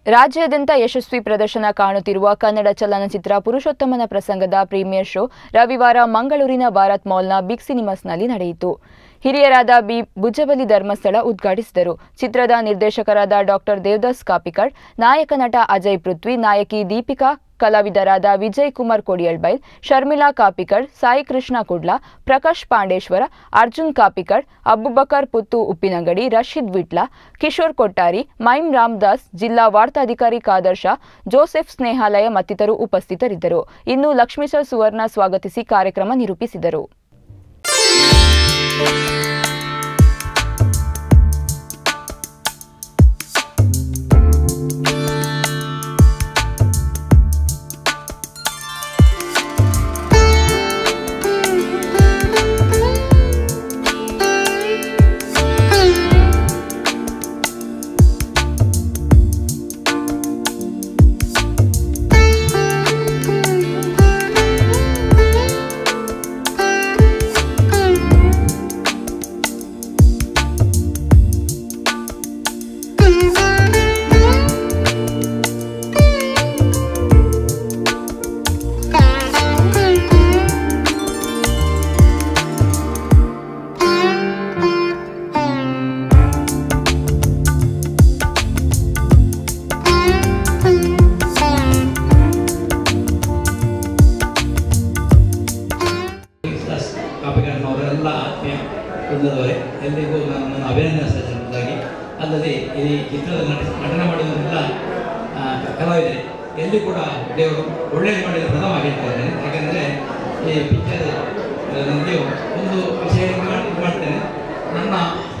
ರಾಜ್ಯಾದ್ಯಂತ ಯಶಸ್ವಿ ಪ್ರದರ್ಶನ ಕಾಣುತ್ತಿರುವ ಕನ್ನಡ ಚಲನಚಿತ್ರ ಪುರುಷೋತ್ತಮನ ಪ್ರಸಂಗದ ಪ್ರೀಮಿಯರ್ ಶೋ ರವಿವಾರ ಮಂಗಳೂರಿನ ಭಾರತ್ ಮಾಲ್ನ ಬಿಗ್ ಸಿನಿಮಾಸ್ನಲ್ಲಿ ನಡೆಯಿತು ಹಿರಿಯರಾದ ಬಿ ಭುಜಬಲಿ ಧರ್ಮಸ್ಥಳ ಉದ್ಘಾಟಿಸಿದರು ಚಿತ್ರದ ನಿರ್ದೇಶಕರಾದ ಡಾಕ್ಟರ್ ದೇವದಾಸ್ ಕಾಪಿಕಡ್ ನಾಯಕ ನಟ ಅಜಯ್ ಪೃಥ್ವಿ ನಾಯಕಿ ದೀಪಿಕಾ ಕಲಾವಿದರಾದ ವಿಜಯ್ ಕುಮಾರ್ ಕೊಡಿಯಲ್ಬೈಲ್ ಶರ್ಮಿಳಾ ಕಾಪಿಕಡ್ ಸಾಯಿ ಕೃಷ್ಣ ಕುಡ್ಲ ಪ್ರಕಾಶ್ ಪಾಂಡೇಶ್ವರ ಅರ್ಜುನ್ ಕಾಪಿಕಡ್ ಅಬುಬಕರ್ ಪುತ್ತು ಉಪ್ಪಿನಂಗಡಿ ರಶೀದ್ ವಿಟ್ಲ ಕಿಶೋರ್ ಕೊಟ್ಟಾರಿ ಮೈಮ್ ರಾಮದಾಸ್ ಜಿಲ್ಲಾ ವಾರ್ತಾಧಿಕಾರಿ ಕಾದರ್ ಶಾ ಜೋಸೆಫ್ ಸ್ನೇಹಾಲಯ ಮತ್ತಿತರರು ಉಪಸ್ಥಿತರಿದ್ದರು ಇನ್ನು ಲಕ್ಷ್ಮೀಶರ್ ಸುವರ್ಣ ಸ್ವಾಗತಿಸಿ ಕಾರ್ಯಕ್ರಮ ನಿರೂಪಿಸಿದರು ಕಾಪಿಗಾರನವರೆಲ್ಲ ಆತ್ಮೀಯ ವೃಂದದವರೇ ಎಲ್ಲರಿಗೂ ನಾನು ನನ್ನ ಅಭಿನಂದನೆ ಅಲ್ಲದೆ ಈ ಚಿತ್ರದ ನಟ ನಟನೆ ಮಾಡುವುದರೆಲ್ಲ ಆ, ಕಲಾವಿದರೆ ಎಲ್ಲಿ ಕೂಡ ದೇವರು ಒಳ್ಳೆಯದು ಮಾಡಿದ ಪ್ರಥಮ ಹೇಳ್ತಾರೆ ಯಾಕೆಂದರೆ ಈ ಪಿಕ್ಚರ್ ನನಗೆ ಒಂದು ವಿಷಯ ಮಾಡಿ ಮಾಡ್ತೇನೆ ನನ್ನ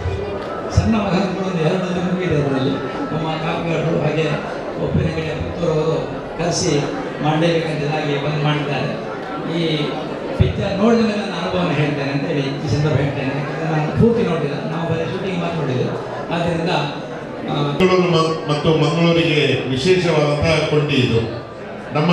ಸಣ್ಣ ಮಗನ ಕೂಡ ಒಂದು ಎರಡು ಮುಗಿಇದೆ ಅದರಲ್ಲಿ ನಮ್ಮ ಕಾಪಿಗಾರರು ಹಾಗೆ ಒಪ್ಪಿನಗಡೆ ಪುತ್ತೂರವರು ಕರೆಸಿ ಮಾಡಲೇಬೇಕಂತ ಹಾಗೆ ಬಂದು ಮಾಡಿದ್ದಾರೆ ಈ ಪಿಕ್ಚರ್ ನೋಡಿದ ಮೇಲೆ ನನ್ನ ಅನುಭವನ ಹೇಳ್ತೇನೆ ಅಂತೇಳಿ ಈ ಸಂದರ್ಭ ಹೇಳ್ತೇನೆ ಯಾಕಂದ್ರೆ ನಾನು ಪೂರ್ತಿ ನೋಡಿಲ್ಲ ನಾವು ಬರೀ ಶೂಟಿಂಗ್ ಮಾತ್ರ ನೋಡಿದ್ದು ಆದ್ದರಿಂದ ಆ, ಮಂಗಳೂರು ಮ- ಮತ್ತು ಮಂಗಳೂರಿಗೆ ವಿಶೇಷವಾದಂತಹ ಕೊಂಡಿ ಇದು ನಮ್ಮ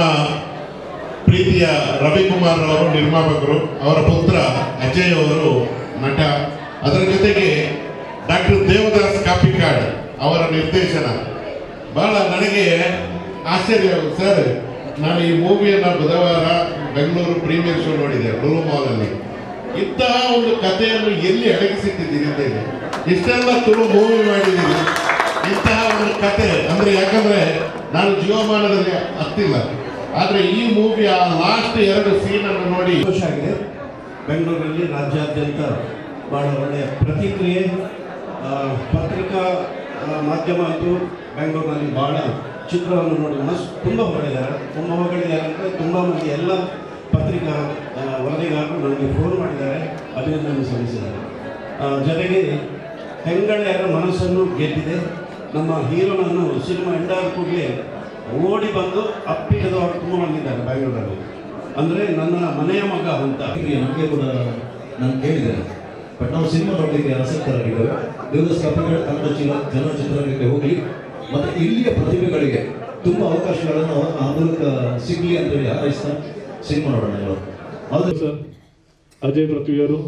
ಪ್ರೀತಿಯ ರವಿಕುಮಾರ್ ಅವರು ನಿರ್ಮಾಪಕರು ಅವರ ಪುತ್ರ ಅಜಯ್ ಅವರು ನಟ ಅದರ ಜೊತೆಗೆ ಡಾಕ್ಟರ್ ದೇವದಾಸ್ ಕಾಪಿಕಾಡ್ ಅವರ ನಿರ್ದೇಶನ ಬಹಳ ನನಗೆ ಆಶ್ಚರ್ಯ ಸರ್ ನಾನು ಈ ಮೂವಿಯನ್ನು ಬುಧವಾರ ಬೆಂಗಳೂರು ಪ್ರೀಮಿಯರ್ ಶೋ ನೋಡಿದೆ ಬ್ಲೂ ಮಾಲಲ್ಲಿ ಇಂತಹ ಒಂದು ಕಥೆಯನ್ನು ಎಲ್ಲಿ ಅಡಗಿಸಿಟ್ಟಿದ್ದೀರಿ ಅಂತೇಳಿ ಇಷ್ಟೆಲ್ಲ ತುಳು ಮೂವಿ ಮಾಡಿದ್ದೀರಿ ಇಂತಹ ಒಂದು ಕತೆ ಅಂದ್ರೆ ಯಾಕಂದ್ರೆ ನಾನು ಜೀವಮಾನದಲ್ಲಿ ಹತ್ತಿಲ್ಲ ಆದ್ರೆ ಈ ಮೂವಿಯ ಲಾಸ್ಟ್ ಎರಡು ಸೀನ್ ಅನ್ನು ನೋಡಿ ಸಂತೋಷ ಆಗಿದೆ ಬೆಂಗಳೂರಲ್ಲಿ ರಾಜ್ಯಾದ್ಯಂತ ಭಾಳ ಒಳ್ಳೆಯ ಪ್ರತಿಕ್ರಿಯೆ ಆ, ಪತ್ರಿಕಾ ಆ, ಮಾಧ್ಯಮ ಅಂತೂ ಬೆಂಗಳೂರಿನಲ್ಲಿ ಭಾಳ ಚಿತ್ರವನ್ನು ನೋಡಿ ಮಸ್ತ್ ತುಂಬ ಹೊಗಳಿದ್ದಾರೆ ತುಂಬ ಹೊಗಳಿದ್ದಾರೆ ಅಂದರೆ ತುಂಬ ಮಂದಿ ಎಲ್ಲ ಪತ್ರಿಕಾ ಆ, ವರದಿಗಾರರು ನನಗೆ ಫೋನ್ ಮಾಡಿದ್ದಾರೆ ಅಭಿನಂದನೆ ಸಲ್ಲಿಸಿದ್ದಾರೆ ಆ, ಜೊತೆಗೆ ಹೆಂಗಳೆಯರ ಮನಸ್ಸನ್ನು ಗೆದ್ದಿದೆ ನಮ್ಮ ಹೀರೋನನ್ನು ಸಿನಿಮಾ ಎಂಡಾದ ಕೂಡಲೇ ಓಡಿ ಬಂದು ಅಪ್ಪಿಡದವರು ತುಂಬ ಬಂದಿದ್ದಾರೆ ಬೆಂಗಳೂರಲ್ಲಿ ಅಂದರೆ ನನ್ನ ಮನೆಯ ಮಗ ಅಂತ ಪ್ರತಿಕ್ರಿಯೆ ನಮಗೆ ಕೂಡ ನಾನು ಕೇಳಿದ್ದೇನೆ ಬಟ್ ನಾವು ಸಿನಿಮಾ ನೋಡಲಿಕ್ಕೆ ಆಸಕ್ತರಾಗಿದ್ದೇವೆ ದೇವದಾಸ್ ಕಾಪಿಗಳು ಕನ್ನಡ ಚಿತ್ರ ಚಲನಚಿತ್ರಗಳಿಗೆ ಹೋಗಲಿ ಮತ್ತು ಇಲ್ಲಿಯ ಪ್ರತಿಭೆಗಳಿಗೆ ತುಂಬ ಅವಕಾಶಗಳನ್ನು ಆ ಮೂಲಕ ಸಿಗಲಿ ಅಂತೇಳಿ ಹಾರೈಸ್ತಾ ಸಿನಿಮಾ ನೋಡೋಣ ಎಲ್ಲರೂ ಅದು ಸರ್ ಅಜಯ್ ಪೃಥ್ವಿಯವರು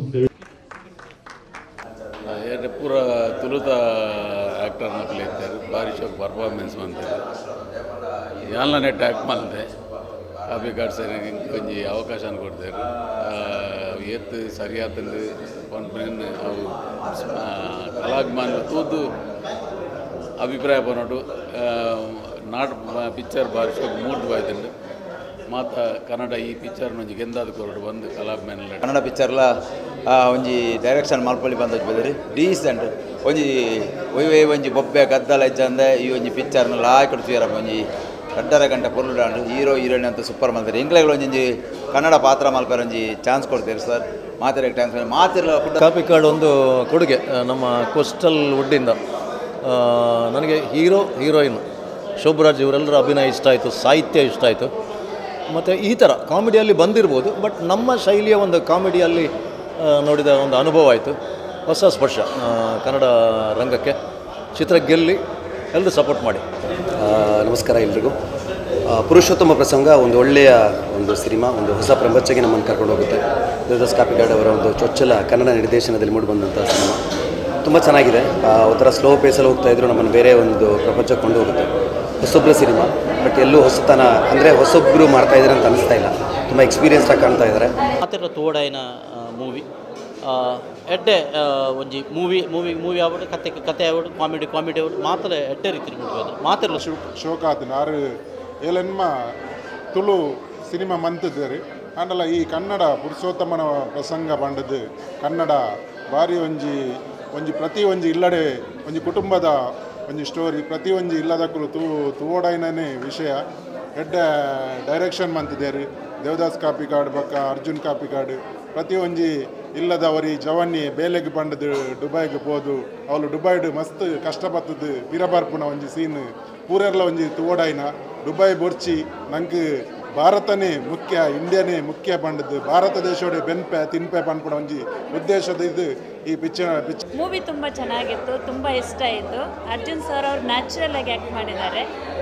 ಏನೇ ಪೂರ ತುಳುತ ಆ್ಯಕ್ಟರ್ನ ಪ್ಲೇ ಇದ್ದಾರೆ ಭಾರಿ ಶೋಕ್ ಪರ್ಫಾರ್ಮೆನ್ಸ್ ಮಾಡ್ತಾರೆ ಯಾಲ್ನೇ ಟ್ಯಾಕ್ ಮಾಡಿದೆ ಕಾಪಿ ಕಾಡ್ಸರಿಗೆ ಒಂಜಿ ಅವಕಾಶ ಕೊಡ್ತಾರೆ ಎತ್ತು ಸರಿಯಾತಂದು ಪನ್ಪೇನ್ ಅವು ಕಲಾಭಿಮಾನ ತೂದು ಅಭಿಪ್ರಾಯ ಪನೋಟು ನಾಟ್ ಪಿಕ್ಚರ್ ಭಾರಿ ಶೋಕ್ ಮೂಡ್ ಬಾಯ್ತಂಡು ಮಾತ ಕನ್ನಡ ಈ ಪಿಕ್ಚರ್ ಒಂಜಿ ಗೆಂದಾದ ಕೊರಡು ಬಂದು ಕಲಾಭಿಮಾನ ಕನ್ನಡ ಪಿಕ್ಚರ್ಲ ಆ, ಒಂಜಿ ಡೈರೆಕ್ಷನ್ ಮಲ್ಪೊಲಿ ಬಂದದ್ದು ಬೆದರಿ ಡೀಸೆಂಟ್ ಒಂಜಿ ಒಯ್ವೆ ಒಂಜಿ ಬೊಬ್ಬೆ ಗದ್ದಲ ಇಜ್ಜಂದೆ ಈ ಒಂಜಿ ಪಿಕ್ಚರ್ನ ಲಾಯ್ ಕೊಡ್ತೀರ ಒಂಜಿ ಗಡ್ಡರ ಗಂಟೆ ಪೊರ್ಲುಡಾಂಡು ಹೀರೋ ಹೀರೋಯಿನ್ ಅಂತ ಸೂಪರ್ ಮಾಡ್ತಾರೆ ಇಂಗ್ಲೆಗಳು ಒಂಜಿ ಕನ್ನಡ ಪಾತ್ರ ಮಲ್ಪರ ಒಂಜಿ ಚಾನ್ಸ್ ಕೊಡ್ತೀರಿ ಸರ್ ಮಾತಿರ ಟ್ಯಾಂಕ್ಸ್ ಮಾತಿರ ಕಾಪಿ ಕಾರ್ಡ್ ಒಂದು ಕೊಡುಗೆ ಆ, ನಮ್ಮ ಕೋಸ್ಟಲ್ ವುಡ್ಡಿಂದ ಆ, ನನಗೆ ಹೀರೋ ಹೀರೋಯಿನ್ ಶೋಭರಾಜ್ ಇವರೆಲ್ಲರ ಅಭಿನಯ ಇಷ್ಟ ಆಯಿತು ಸಾಹಿತ್ಯ ಇಷ್ಟ ಆಯಿತು ಮತ್ತು ಈ ಥರ ಕಾಮಿಡಿಯಲ್ಲಿ ಬಂದಿರ್ಬೋದು ಬಟ್ ನಮ್ಮ ಶೈಲಿಯ ಒಂದು ಕಾಮಿಡಿಯಲ್ಲಿ ಆ, ನೋಡಿದ ಒಂದು ಅನುಭವ ಆಯಿತು ಹೊಸ ಸ್ಪರ್ಶ ಆ, ಕನ್ನಡ ರಂಗಕ್ಕೆ ಚಿತ್ರ ಗೆಲ್ಲಿ ಎಲ್ಲರೂ ಸಪೋರ್ಟ್ ಮಾಡಿ ಆ, ನಮಸ್ಕಾರ ಎಲ್ರಿಗೂ ಆ, ಪುರುಷೋತ್ತಮ ಪ್ರಸಂಗ ಒಂದು ಒಳ್ಳೆಯ ಒಂದು ಸಿನಿಮಾ ಒಂದು ಹೊಸ ಪ್ರಪಂಚಕ್ಕೆ ನಮ್ಮನ್ನು ಕರ್ಕೊಂಡು ಹೋಗುತ್ತೆ ದೇವದಾಸ್ ಕಾಪಿಕಾಡ್ ಅವರ ಒಂದು ಚೊಚ್ಚಲ ಕನ್ನಡ ನಿರ್ದೇಶನದಲ್ಲಿ ಮೂಡಿಬಂದಂಥ ಸಿನಿಮಾ ತುಂಬ ಚೆನ್ನಾಗಿದೆ ಆ, ಒಂಥರ ಸ್ಲೋ ಪೇಸಲ್ಲಿ ಹೋಗ್ತಾ ಇದ್ರು ನಮ್ಮನ್ನು ಬೇರೆ ಒಂದು ಪ್ರಪಂಚಕ್ಕೆ ಕೊಂಡು ಹೋಗುತ್ತೆ ಹೊಸೊಬ್ಬರ ಸಿನಿಮಾ ಬಟ್ ಎಲ್ಲೂ ಹೊಸತನ ಅಂದರೆ ಹೊಸೊಬ್ಬರು ಮಾಡ್ತಾ ಇದ್ದಾರೆ ಅಂತ ಅನಿಸ್ತಾ ಇಲ್ಲ ತುಂಬ ಎಕ್ಸ್ಪೀರಿಯನ್ಸ್ ಆಗಿ ಕಾಣ್ತಾ ಇದ್ದಾರೆ ಮಾತಿರ ತೋಡಾಯಿನ ಮೂವಿ ಎಡ್ಡೆ ಆ, ಒಂಜಿ ಮೂವಿ ಮೂವಿ ಮೂವಿ ಆಗ್ಬಿಟ್ಟು ಕತೆ ಕತೆ ಆಗ್ಬಿಟ್ಟು ಕಾಮಿಡಿ ಕಾಮಿಡಿ ಆಗ್ಬಿಟ್ಟು ಮಾತ್ರ ಎಡ್ಡೆ ರೀತಿ ಬಿಡ್ಬೋದು ಮಾತಿರಲ್ಲ ಶೋಕಾತ್ ನಾರು ಏಲೆನ್ಮ ತುಳು ಸಿನಿಮಾ ಮಂತಿದ್ದೇರಿ ಆಂಡಲ ಈ ಕನ್ನಡ ಪುರುಷೋತ್ತಮನ ಪ್ರಸಂಗ ಬಂಡದು ಕನ್ನಡ ಬಾರಿ ಒಂಜಿ ಒಂಜಿ ಪ್ರತಿ ಒಂಜಿ ಇಲ್ಲಡೆ ಒಂಜಿ ಕುಟುಂಬದ ಒಂಜಿ ಸ್ಟೋರಿ ಪ್ರತಿ ಒಂಜಿ ಇಲ್ಲದಕ್ಕೂ ತೂ ತೂವಡೈನನೇ ವಿಷಯ ಎಡ್ಡ ಡೈರೆಕ್ಷನ್ ಮಂತಿದ್ದೇರಿ ದೇವದಾಸ್ ಕಾಪಿಕಾಡ್ ಬಕ್ಕ ಅರ್ಜುನ್ ಕಾಪಿಕಾಡ್ ಪ್ರತಿ ಒಂಜಿ ಇಲ್ಲದವರಿ ಜವನ್ನಿ ಬೇಲೆಗೆ ಬಂಡದು ದುಬೈಗೆ ಪೋದು ಅವಳು ದುಬೈಡ್ ಮಸ್ತ್ ಕಷ್ಟಪತ್ತದು ವೀರಬರ್ಪುನ ಒಂಜಿ ಸೀನ್ ಪೂರೆರ್ಲ ಒಂಜಿ ತೂವಡೈನ ದುಬೈ ಬೊರ್ಚಿ ನಂಗೆ ಭಾರತನೇ ಮುಖ್ಯ ಇಂಡಿಯಾನೇ ಮುಖ್ಯ ಪಂಡದು ಭಾರತ ದೇಶೋಡೆ ಬೆನ್ಪೆ ತಿನ್ಪೆ ಪಂಡ್ಪುಣ ಒಂಜಿ ಉದ್ದೇಶದ ಇದು ಈ ಪಿಕ್ಚರ್ ಪಿಕ್ಚರ್ ಮೂವಿ ತುಂಬ ಚೆನ್ನಾಗಿತ್ತು ತುಂಬ ಇಷ್ಟ ಆಯಿತು ಅರ್ಜುನ್ ಸರ್ ಅವರು ನ್ಯಾಚುರಲ್ ಆಗಿ ಆ್ಯಕ್ಟ್ ಮಾಡಿದ್ದಾರೆ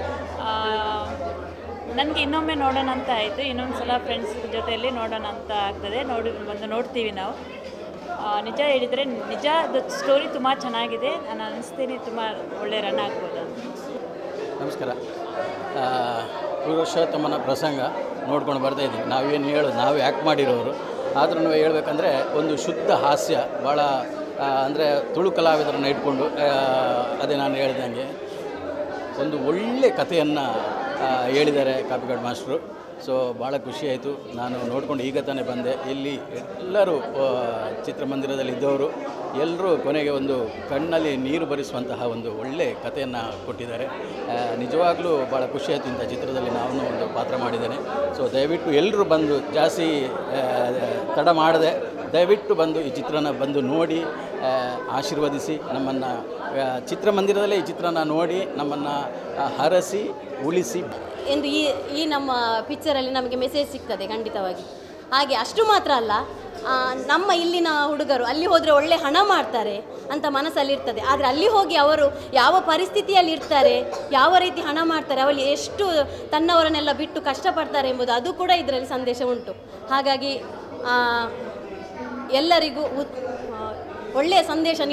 ನನಗೆ ಇನ್ನೊಮ್ಮೆ ನೋಡೋಣ ಅಂತ ಆಯಿತು ಇನ್ನೊಂದು ಸಲ ಫ್ರೆಂಡ್ಸ್ ಜೊತೆಯಲ್ಲಿ ನೋಡೋಣ ಅಂತ ಆಗ್ತದೆ ನೋಡಿ ಬಂದು ನೋಡ್ತೀವಿ ನಾವು ಆ, ನಿಜ ಹೇಳಿದರೆ ನಿಜ ಸ್ಟೋರಿ ತುಂಬ ಚೆನ್ನಾಗಿದೆ ನಾನು ಅನಿಸ್ತೀನಿ ತುಂಬ ಒಳ್ಳೆ ರನ್ ಆಗ್ಬೋದು ಅಂತ ನಮಸ್ಕಾರ ಆ, ಪುರುಷೋತ್ತಮನ ಪ್ರಸಂಗ ನೋಡ್ಕೊಂಡು ಬರ್ತಾ ಇದ್ದೀವಿ ನಾವೇನು ಹೇಳೋದು ನಾವು ಆ್ಯಕ್ಟ್ ಮಾಡಿರೋರು ಆದ್ರೂ ಹೇಳ್ಬೇಕಂದ್ರೆ ಒಂದು ಶುದ್ಧ ಹಾಸ್ಯ ಭಾಳ ಅಂದರೆ ತುಳು ಕಲಾವಿದರನ್ನ ಇಟ್ಕೊಂಡು ಆ, ಅದೇ ನಾನು ಹೇಳ್ದಂಗೆ ಒಂದು ಒಳ್ಳೆ ಕಥೆಯನ್ನು ಹೇಳಿದ್ದಾರೆ ಕಾಪಿಕಾಡ್ ಮಾಸ್ಟ್ರು ಸೊ ಭಾಳ ಖುಷಿಯಾಯಿತು ನಾನು ನೋಡ್ಕೊಂಡು ಈಗ ತಾನೇ ಬಂದೆ ಇಲ್ಲಿ ಎಲ್ಲರೂ ಆ, ಚಿತ್ರಮಂದಿರದಲ್ಲಿ ಇದ್ದವರು ಎಲ್ಲರೂ ಕೊನೆಗೆ ಒಂದು ಕಣ್ಣಲ್ಲಿ ನೀರು ಬರಿಸುವಂತಹ ಒಂದು ಒಳ್ಳೆ ಕಥೆಯನ್ನು ಕೊಟ್ಟಿದ್ದಾರೆ ಆ, ನಿಜವಾಗ್ಲೂ ಭಾಳ ಖುಷಿಯಾಯಿತು ಇಂಥ ಚಿತ್ರದಲ್ಲಿ ನಾನು ಒಂದು ಪಾತ್ರ ಮಾಡಿದ್ದೇನೆ ಸೊ ದಯವಿಟ್ಟು ಎಲ್ಲರೂ ಬಂದು ಜಾಸ್ತಿ ಆ, ತಡ ಮಾಡದೆ ದಯವಿಟ್ಟು ಬಂದು ಈ ಚಿತ್ರನ ಬಂದು ನೋಡಿ ಆ, ಆಶೀರ್ವದಿಸಿ ನಮ್ಮನ್ನು ಚಿತ್ರಮಂದಿರದಲ್ಲೇ ಈ ಚಿತ್ರನ ನೋಡಿ ನಮ್ಮನ್ನು ಹರಸಿ ಉಳಿಸಿ ಎಂದು ಈ ಈ ನಮ್ಮ ಪಿಕ್ಚರಲ್ಲಿ ನಮಗೆ ಮೆಸೇಜ್ ಸಿಗ್ತದೆ ಖಂಡಿತವಾಗಿ ಹಾಗೆ ಅಷ್ಟು ಮಾತ್ರ ಅಲ್ಲ ಆ, ನಮ್ಮ ಇಲ್ಲಿನ ಹುಡುಗರು ಅಲ್ಲಿ ಹೋದರೆ ಒಳ್ಳೆ ಹಣ ಮಾಡ್ತಾರೆ ಅಂತ ಮನಸ್ಸಲ್ಲಿ ಇರ್ತದೆ ಆದರೆ ಅಲ್ಲಿ ಹೋಗಿ ಅವರು ಯಾವ ಪರಿಸ್ಥಿತಿಯಲ್ಲಿ ಇರ್ತಾರೆ ಯಾವ ರೀತಿ ಹಣ ಮಾಡ್ತಾರೆ ಅವಲ್ಲಿ ಎಷ್ಟು ತನ್ನವರನ್ನೆಲ್ಲ ಬಿಟ್ಟು ಕಷ್ಟಪಡ್ತಾರೆ ಎಂಬುದು ಅದು ಕೂಡ ಇದರಲ್ಲಿ ಸಂದೇಶ ಉಂಟು ಹಾಗಾಗಿ ಆ, ಎಲ್ಲರಿಗೂ ಉತ್- ಆ, ಒಳ್ಳೆಯ ಸಂದೇಶ